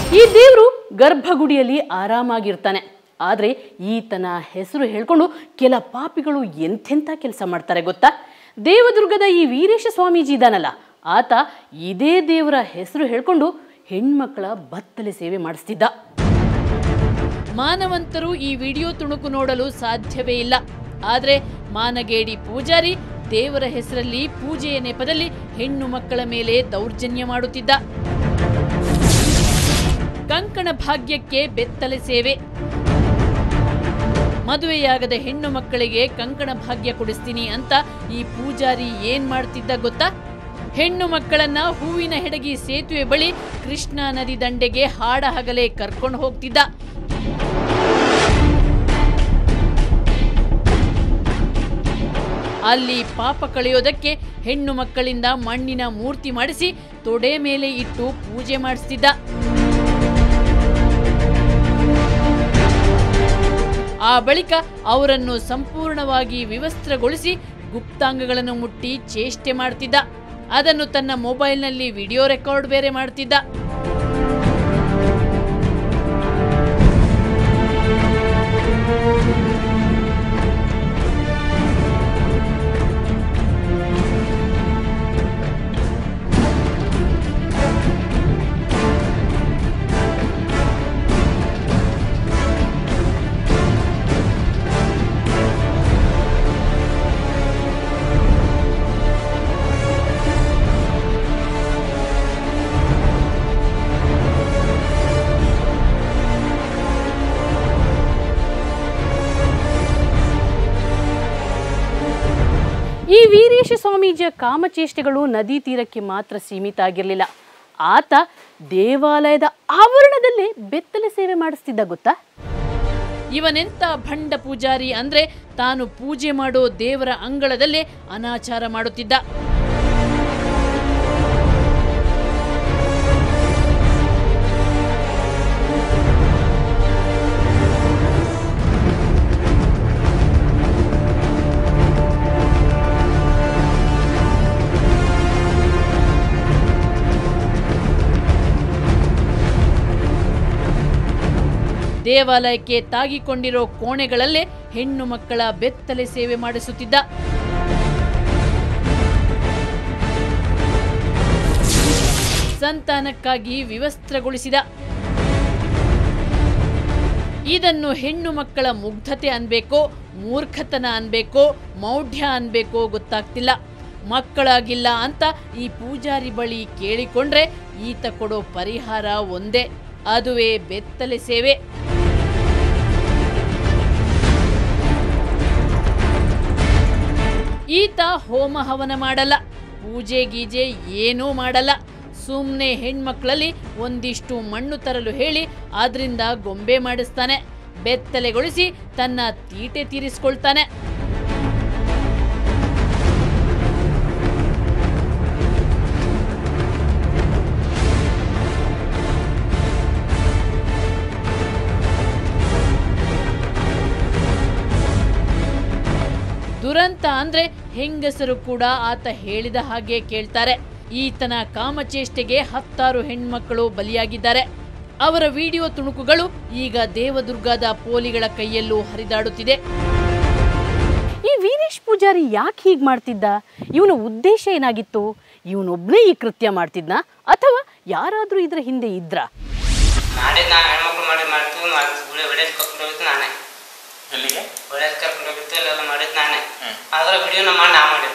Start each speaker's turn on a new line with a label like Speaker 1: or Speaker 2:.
Speaker 1: ಈ ದೇವರು ಗರ್ಭಗುಡಿಯಲ್ಲಿ ಆರಾಮಾಗಿರ್ತಾನೆ ಆದರೆ ಈತನ ಹೆಸರು ಹೇಳ್ಕೊಂಡು ಕೆಲ ಪಾಪಿಗಳು ಎಂಥೆಂಥ ಕೆಲಸ ಮಾಡ್ತಾರೆ ಗೊತ್ತಾ ದೇವದುರ್ಗದ ಈ ವೀರೇಶ ಸ್ವಾಮೀಜಿ ಇದಾನಲ್ಲ ಆತ ಇದೇ ದೇವರ ಹೆಸರು ಹೇಳ್ಕೊಂಡು ಹೆಣ್ಮಕ್ಕಳ ಬತ್ತಲೆ ಸೇವೆ ಮಾಡಿಸ್ತಿದ್ದ ಮಾನವಂತರು ಈ ವಿಡಿಯೋ ತುಣುಕು ನೋಡಲು ಸಾಧ್ಯವೇ ಇಲ್ಲ ಆದರೆ ಮಾನಗೇಡಿ ಪೂಜಾರಿ ದೇವರ ಹೆಸರಲ್ಲಿ ಪೂಜೆಯ ನೆಪದಲ್ಲಿ ಹೆಣ್ಣು ಮಕ್ಕಳ ಮೇಲೆ ದೌರ್ಜನ್ಯ ಮಾಡುತ್ತಿದ್ದ ಕಂಕಣ ಭಾಗ್ಯಕ್ಕೆ ಬೆತ್ತಲೆ ಸೇವೆ ಮದುವೆಯಾಗದ ಹೆಣ್ಣು ಮಕ್ಕಳಿಗೆ ಕಂಕಣ ಭಾಗ್ಯ ಕೊಡಿಸ್ತೀನಿ ಅಂತ ಈ ಪೂಜಾರಿ ಏನ್ ಮಾಡ್ತಿದ್ದ ಗೊತ್ತಾ ಹೆಣ್ಣು ಮಕ್ಕಳನ್ನ ಹೂವಿನ ಹೆಡಗಿ ಸೇತುವೆ ಬಳಿ ಕೃಷ್ಣಾ ನದಿ ದಂಡೆಗೆ ಹಾಡ ಹಗಲೇ ಕರ್ಕೊಂಡು ಹೋಗ್ತಿದ್ದ ಅಲ್ಲಿ ಪಾಪ ಕಳೆಯೋದಕ್ಕೆ ಹೆಣ್ಣು ಮಕ್ಕಳಿಂದ ಮಣ್ಣಿನ ಮೂರ್ತಿ ಮಾಡಿಸಿ ತೊಡೆ ಮೇಲೆ ಇಟ್ಟು ಪೂಜೆ ಮಾಡಿಸ್ತಿದ್ದ ಆ ಬಳಿಕ ಅವರನ್ನು ಸಂಪೂರ್ಣವಾಗಿ ವಿವಸ್ತ್ರಗೊಳಿಸಿ ಗುಪ್ತಾಂಗಗಳನ್ನು ಮುಟ್ಟಿ ಚೇಷ್ಟೆ ಮಾಡ್ತಿದ್ದ ಅದನ್ನು ತನ್ನ ಮೊಬೈಲ್ನಲ್ಲಿ ವಿಡಿಯೋ ರೆಕಾರ್ಡ್ ಬೇರೆ ಮಾಡ್ತಿದ್ದ ಈ ವೀರೇಶ ಸ್ವಾಮೀಜಿಯ ಕಾಮಚೇಷ್ಟೆಗಳು ನದಿ ತೀರಕ್ಕೆ ಮಾತ್ರ ಸೀಮಿತ ಆಗಿರಲಿಲ್ಲ ಆತ ದೇವಾಲಯದ ಆವರಣದಲ್ಲೇ ಬೆತ್ತಲೆ ಸೇವೆ ಮಾಡಿಸ್ತಿದ್ದ ಗೊತ್ತಾ ಇವನೆಂತ ಭಂಡ ಪೂಜಾರಿ ಅಂದ್ರೆ ತಾನು ಪೂಜೆ ಮಾಡೋ ದೇವರ ಅಂಗಳದಲ್ಲೇ ಅನಾಚಾರ ಮಾಡುತ್ತಿದ್ದ ದೇವಾಲಯಕ್ಕೆ ತಾಗಿಕೊಂಡಿರೋ ಕೋಣೆಗಳಲ್ಲೇ ಹೆಣ್ಣು ಮಕ್ಕಳ ಬೆತ್ತಲೆ ಸೇವೆ ಮಾಡಿಸುತ್ತಿದ್ದ ಸಂತಾನಕ್ಕಾಗಿ ವಿವಸ್ತ್ರಗೊಳಿಸಿದ ಇದನ್ನು ಹೆಣ್ಣು ಮಕ್ಕಳ ಮುಗ್ಧತೆ ಅನ್ಬೇಕೋ ಮೂರ್ಖತನ ಅನ್ಬೇಕೋ ಮೌಢ್ಯ ಅನ್ಬೇಕೋ ಗೊತ್ತಾಗ್ತಿಲ್ಲ ಮಕ್ಕಳಾಗಿಲ್ಲ ಅಂತ ಈ ಪೂಜಾರಿ ಬಳಿ ಕೇಳಿಕೊಂಡ್ರೆ ಈತ ಕೊಡೋ ಪರಿಹಾರ ಒಂದೇ ಅದುವೇ ಬೆತ್ತಲೆ ಸೇವೆ ಈತ ಹೋಮ ಹವನ ಮಾಡಲ್ಲ ಪೂಜೆ ಗೀಜೆ ಏನೂ ಮಾಡಲ್ಲ ಸುಮ್ಮನೆ ಹೆಣ್ಮಕ್ಳಲ್ಲಿ ಒಂದಿಷ್ಟು ಮಣ್ಣು ತರಲು ಹೇಳಿ ಅದರಿಂದ ಗೊಂಬೆ ಮಾಡಿಸ್ತಾನೆ ಬೆತ್ತಲೆಗೊಳಿಸಿ ತನ್ನ ತೀಟೆ ತೀರಿಸ್ಕೊಳ್ತಾನೆ ದುರಂತ ಅಂದ್ರೆ ಹೆಂಗಸರು ಕೂಡ ಆತ ಹೇಳಿದ ಹಾಗೆ ಕೇಳ್ತಾರೆ ಈತನ ಕಾಮಚೇಷ್ಟೆಗೆ ಹತ್ತಾರು ಹೆಣ್ಮಕ್ಕಳು ಬಲಿಯಾಗಿದ್ದಾರೆ ಅವರ ವಿಡಿಯೋ ತುಣುಕುಗಳು ಈಗ ದೇವದುರ್ಗದ ಪೋಲಿಗಳ ಕೈಯಲ್ಲೂ ಹರಿದಾಡುತ್ತಿದೆ ಈ ವೀರೇಶ್ ಪೂಜಾರಿ ಯಾಕೆ ಹೀಗೆ ಮಾಡ್ತಿದ್ದ ಇವನ ಉದ್ದೇಶ ಏನಾಗಿತ್ತು ಇವನೊಬ್ಬನೇ ಈ ಕೃತ್ಯ ಮಾಡ್ತಿದ್ನ ಅಥವಾ ಯಾರಾದರೂ ಇದರ ಹಿಂದೆ ಇದ್ರಾ
Speaker 2: ಮಾಡಿದ್ ನಾನು ಹೆಣ್ಮಕ್ಳು ಮಾಡಿ ಮಾಡ್ತೀವಿ ಮಾಡಿ ಹುಳಿ ಹೊಡೆಯೋದು ಕರ್ಕೊಂಡು ಹೋಗಿದ್ದು ನಾನೇ
Speaker 3: ಎಲ್ಲಿಗೆ
Speaker 2: ಹೊಡೆಯೋದು ಕರ್ಕೊಂಡು ಹೋಗಿದ್ದು ಇಲ್ಲೆಲ್ಲ ಮಾಡಿದ್ದು ನಾನೇ ಆದ್ರೆ ವಿಡಿಯೋ ನಮ್ಮ ಅಣ್ಣ ಮಾಡಿದ್ದು